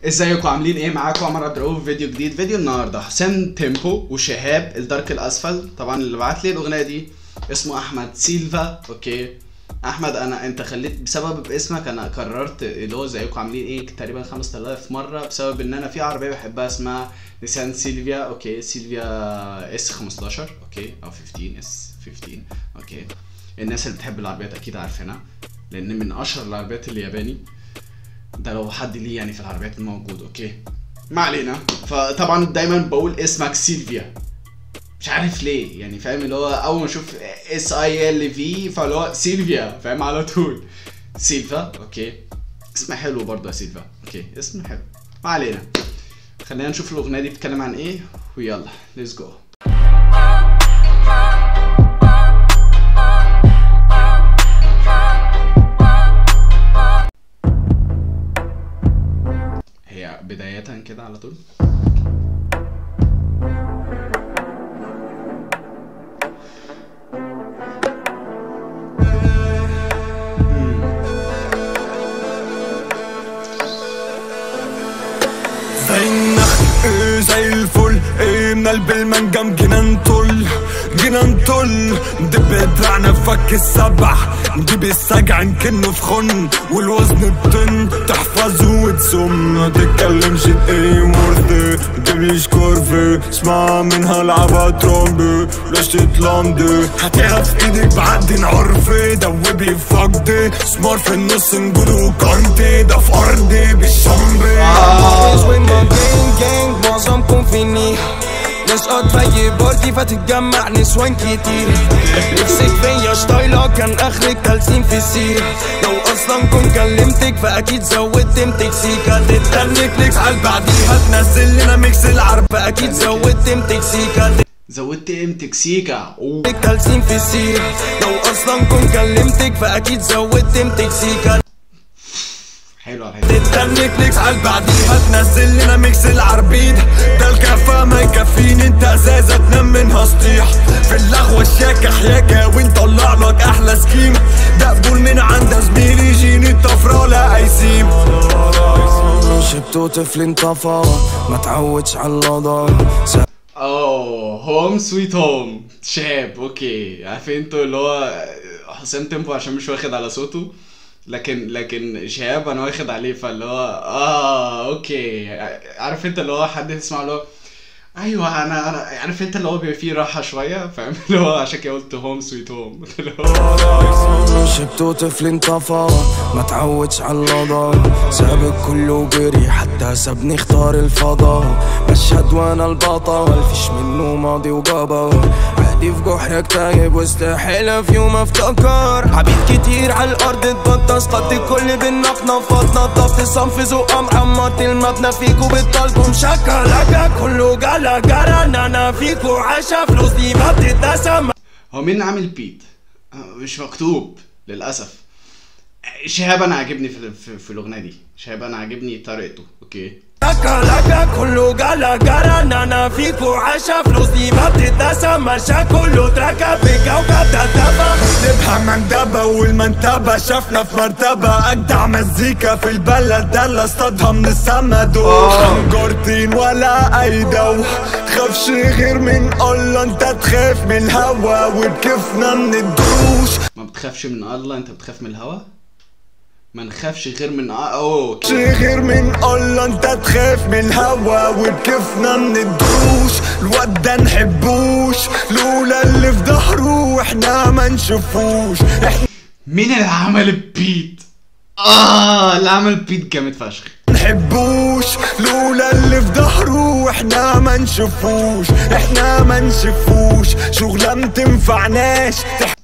ازيكم عاملين ايه معاكم عمر عبد الرؤوف فيديو جديد فيديو النهارده حسام تيمبو وشهاب الدارك الاسفل طبعا اللي بعت لي الاغنيه دي اسمه احمد سيلفا اوكي احمد انا انت خليت بسبب اسمك انا قررت اللي هو زيكم عاملين ايه تقريبا 5000 مره بسبب ان انا في عربيه بحبها اسمها نيسان سيلفيا اوكي سيلفيا اس 15 اوكي او 15 اس 15 اوكي الناس اللي بتحب العربيات اكيد عارفينها لان من اشهر العربيات الياباني ده لو حد ليه يعني في العربيات الموجود اوكي ما علينا فطبعا دايما بقول اسمك سيلفيا مش عارف ليه يعني فاهم اللي هو اول ما اشوف اس اي ال في فاللي هو سيلفيا فاهم على طول سيلفا اوكي اسم حلو برضه يا سيلفا اوكي اسم حلو ما علينا خلينا نشوف الاغنيه دي بتتكلم عن ايه ويلا ليتس جو هي بداية كده على طول زي النخل ايه زي الفل ايه من قلب المنجم جينا نطل جينا نطل ندب دراعنا فك السبع نجيب السجع نكنه في خن والوزن بطن تحفظه وتسم ما تتكلمش ايه مرضي متجيبليش كورفي اسمع منها العبها ترومبي لاش تتلمدي هتعرف ايدك بعدين عرفي دوبي فقدي سمار في النص نقوله كارتي ده في ارضي بالشمبي Always with my gang gang معظمكم فيني نسقط في بارتي فتتجمع نسوان كتير نفسك فيا شطايلة كان اخرك تلسين في السير لو اصلا كنت كلمتك فاكيد زودت متكسيكا تتنك ليكس على بعديها تنزل لنا ميكس العرب فاكيد زودت متكسيكا زودت قيمتك سيكا أوه. تلسين في السير لو اصلا كنت كلمتك فاكيد زودت متكسيكا حلو على الحته تتنك ليكس على بعديها هتنزل لنا ميكس العربيد ده الكفا ما يكفيني انت ازازه تنام منها سطيح في اللغوه الشاكه حياكه ونطلع لك احلى سكيم ده قبول من عند زميلي جيني الطفره لا ايسيم شبته طفل انطفى ما تعودش على اللضا اوه هوم سويت هوم شاب اوكي عارفين انتوا اللي هو حسام تيمبو عشان مش واخد على صوته لكن لكن شهاب انا واخد عليه فاللي هو اه اوكي عارف انت اللي هو حد تسمع اللي هو ايوه انا انا عارف انت اللي هو بيبقى فيه راحه شويه فاهم اللي هو عشان كده قلت هوم سويت هوم اللي هو شبته طفل انطفى ما تعودش على اللضا سابق كله جري حتى سابني اختار الفضاء مشهد وانا البطل فيش منه ماضي وجبر عادي في جحرك تايب واستحيل في يوم افتكر عبيد كتير على الارض اتبطس قد الكل بالنفنفات نضفت صنف ذوقها محمط المبنى فيكو بالطلب مشكل لك كله جلا جرى انا فيكو عاشا فلوس دي ما بتتقسم هو مين عامل بيت؟ آه، مش مكتوب للاسف شهاب انا عاجبني في, في, في الاغنيه دي شهاب انا عاجبني طريقته اوكي لك لك كله جلا جرى انا فيكو عاشا فلوس دي ما بتتقسم مشا كله تركب بكوكب تتبع نبها مندبة والمنتبة شافنا في مرتبة أجدع مزيكا في البلد ده اللي اصطادها من السما دول خنجرتين ولا أي دو تخافش غير من الله انت تخاف من الهوا وبكيفنا من الدروش ما بتخافش من الله انت بتخاف من الهوا ما نخافش غير من آه اوه شي غير من الله انت تخاف من الهوا وبكيفنا من الدروش الواد ده نحبوش لولا اللي في ظهره احنا ما نشوفوش احنا مين اللي عمل البيت اه اللي عمل البيت جامد فشخ نحبوش لولا اللي في ظهره احنا ما نشوفوش احنا ما نشوفوش شغلة ما تنفعناش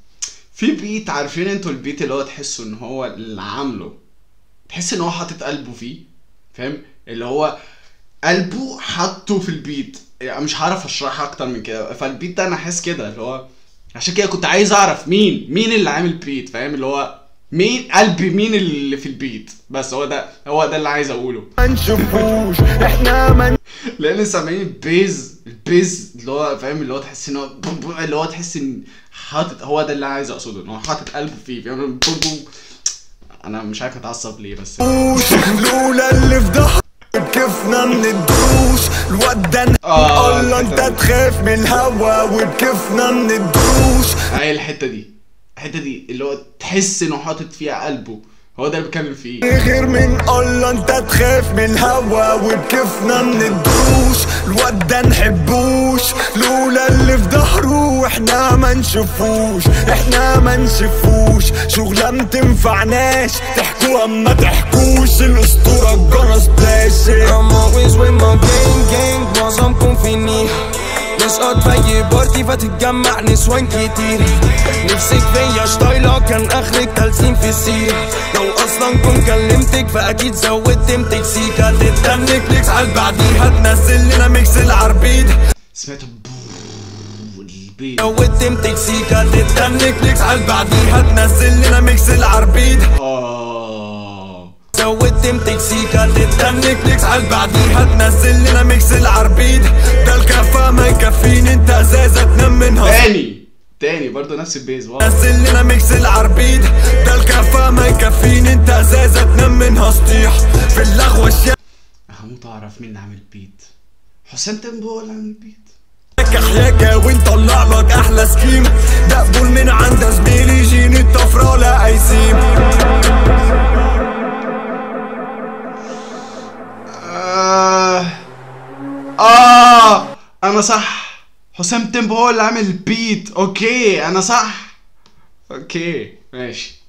في بيت عارفين انتوا البيت اللي هو تحسوا ان هو اللي عامله تحس ان هو حاطط قلبه فيه فاهم اللي هو قلبه حاطه في البيت يعني مش هعرف اشرحها اكتر من كده فالبيت ده انا حاسس كده اللي هو عشان كده كنت عايز اعرف مين مين اللي عامل بيت فاهم اللي هو مين قلبي مين اللي في البيت بس هو ده هو ده اللي عايز اقوله ما نشوفوش احنا ما لان سامعين البيز البيز اللي هو فاهم اللي هو تحس ان هو بوم بوم اللي هو تحس ان حاطط هو ده اللي عايز اقصده ان هو حاطط قلبه فيه فاهم بوم بوم انا مش عارف اتعصب ليه بس نشوفوش لولا اللي في ظهره الودن آه، الله انت الحتة دي. تخاف من الهوا وبكفنا من الدروش هاي الحته دي الحته دي اللي هو تحس انه حاطط فيها قلبه هو ده اللي بتكلم فيه غير من الله انت تخاف من الهوا وبكفنا من الدروش الواد ده نحبوش لولا اللي في ظهره احنا ما نشوفوش احنا ما نشوفوش شغلة ما تنفعناش تحكوا اما تحكوش الاسطورة الجرس بلاشي I'm always with my gang gang معظمكم فيني نسقط في بارتي فتتجمع نسوان كتير نفسك فيا شطايلة كان اخرك تلسين في السيرة لو اصلا كنت كلمتك فاكيد زودت متكسيكا تتنك نكليكس على بعديها تنزل لنا ميكس العربيد سمعت بووو البيت زودت متكسيكا تتنك نكليكس على بعديها تنزل لنا ميكس العربيد اه زودت متكسيكا تتنك نكليكس على بعديها تنزل لنا ميكس العربيد ده الكفا ما يكفيني انت ازازة تنام منها تاني تاني برضه نفس البيز واو نزل لنا ميكس العربيد ده الكفا ما يكفيني انت ازازة تنام منها سطيح في اللغوة الشيء هموت اعرف مين اللي عامل بيت حسام تنبو ولا عامل بيت حياكة ونطلع لك احلى سكيم ده قبول من عند زميلي جيني الطفرة لا ايسيم آه آه أنا صح حسام تيمبو هو اللي عامل البيت أوكي أنا صح أوكي ماشي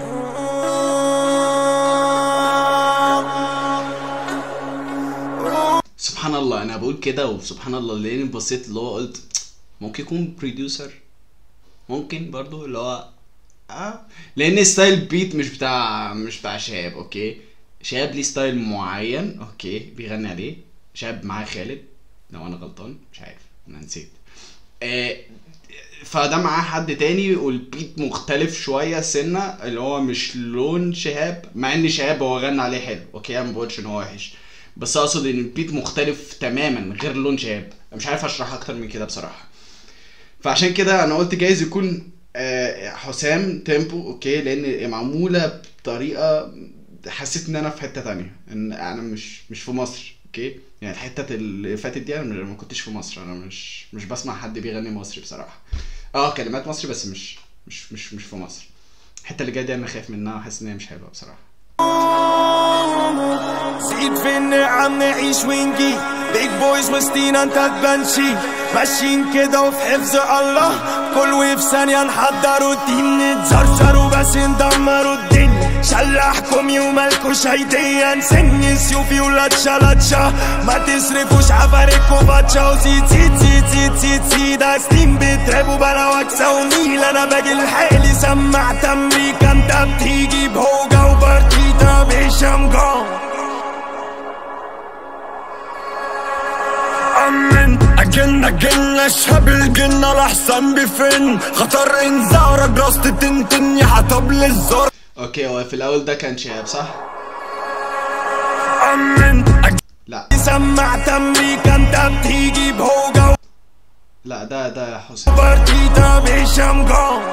سبحان الله أنا بقول كده وسبحان الله لأني بصيت اللي هو قلت ممكن يكون بروديوسر ممكن برضو اللي هو اه لان ستايل بيت مش بتاع مش بتاع شهاب اوكي شهاب ليه ستايل معين اوكي بيغني عليه شهاب معاه خالد لو انا غلطان مش عارف انا نسيت آه فده معاه حد تاني والبيت مختلف شويه سنه اللي هو مش لون شهاب مع ان شهاب هو غنى عليه حلو اوكي انا ما بقولش ان هو وحش بس اقصد ان البيت مختلف تماما غير لون شهاب مش عارف اشرح اكتر من كده بصراحه فعشان كده انا قلت جايز يكون آه، حسام تيمبو اوكي لان معموله بطريقه حسيت ان انا في حته تانية ان انا مش مش في مصر اوكي يعني الحته اللي فاتت دي انا ما كنتش في مصر انا مش مش بسمع حد بيغني مصري بصراحه اه كلمات مصري بس مش مش مش مش في مصر الحته اللي جايه دي انا خايف منها وحاسس ان هي مش حلوه بصراحه زيد في النعم نعيش ونجي بيج بويز وسطينا انت تبنشي ماشيين كده وفي حفظ الله كل وفي ثانية نحضروا الدين نتزرزروا بس ندمروا الدنيا شلحكم ومالكوش هيدية نسن سيوفي ولاتشا لاتشا ما تصرفوش عفاريكوا باتشا وزيد زيد زيد زيد زيد زيد سنين بترابوا بلا وكسة ونيل انا باجي لحالي سمعت امريكا انت بتيجي بهوجة وبارتيتا بهشام جون أمن أجن أجن أشهب الجنة الأحسن بفن خطر إنذارك راس تنتن يا حطب الزار اوكي هو في الاول ده كان شهاب صح أمن أجن لا سمعت امريكا انت بتيجي بهوجة لا ده ده حسام وبارتيتا بهشام جون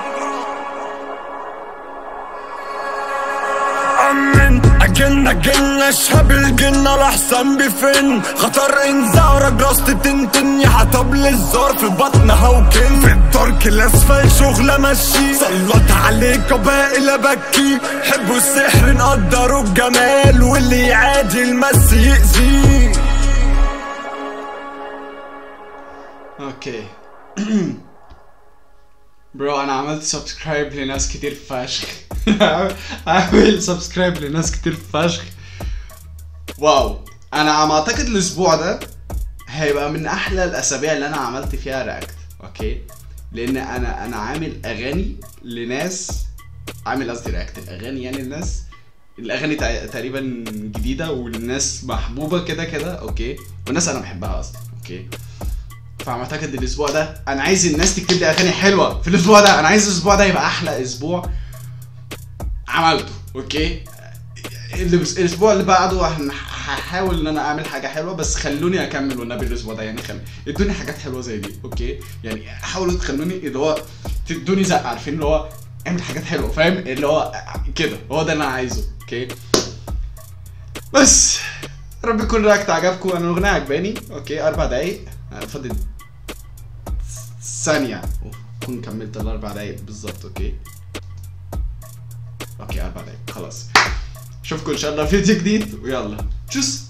أمن أجن أجن أشهب الجنة الأحسن بفن خطر إنذارك راس تنتن يا حطب الزار في بطنها وكن في الدرك الأسفل شغلة مشي سلط عليك قبائل أبكي حبوا السحر نقدروا الجمال واللي يعادي المس يأذيه اوكي برو انا عملت سبسكرايب لناس كتير فشخ عامل سبسكرايب لناس كتير فشخ واو انا عم اعتقد الاسبوع ده هيبقى من احلى الاسابيع اللي انا عملت فيها رياكت اوكي لان انا انا عامل اغاني لناس عامل قصدي رياكت الاغاني يعني الناس الاغاني تع- تقريبا جديده والناس محبوبه كده كده اوكي والناس انا بحبها اصلا اوكي فاعتقد الاسبوع ده انا عايز الناس تكتب لي اغاني حلوه في الاسبوع ده انا عايز الاسبوع ده يبقى احلى اسبوع عملته اوكي الأس- الاسبوع اللي بعده هن- هحاول ان انا اعمل حاجه حلوه بس خلوني اكمل والنبي الاسبوع ده يعني خل... ادوني حاجات حلوه زي دي اوكي يعني حاولوا تخلوني اللي هو تدوني زق عارفين اللي هو اعمل حاجات حلوه فاهم اللي هو كده هو ده اللي انا عايزه اوكي بس رب يكون الرياكت عجبكم انا الاغنيه عجباني اوكي اربع دقايق أنا فاضل ثانيه اكون كملت الاربع دقايق بالظبط اوكي اوكي اربع دقايق خلاص اشوفكم ان شاء الله في فيديو جديد ويلا تشوس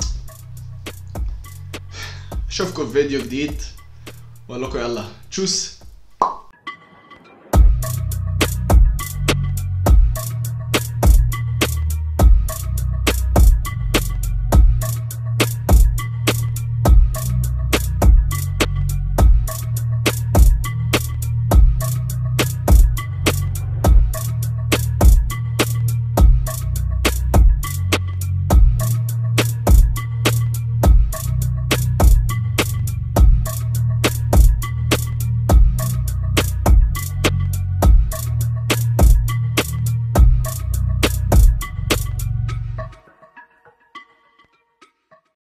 اشوفكم في فيديو جديد واقول لكم يلا تشوس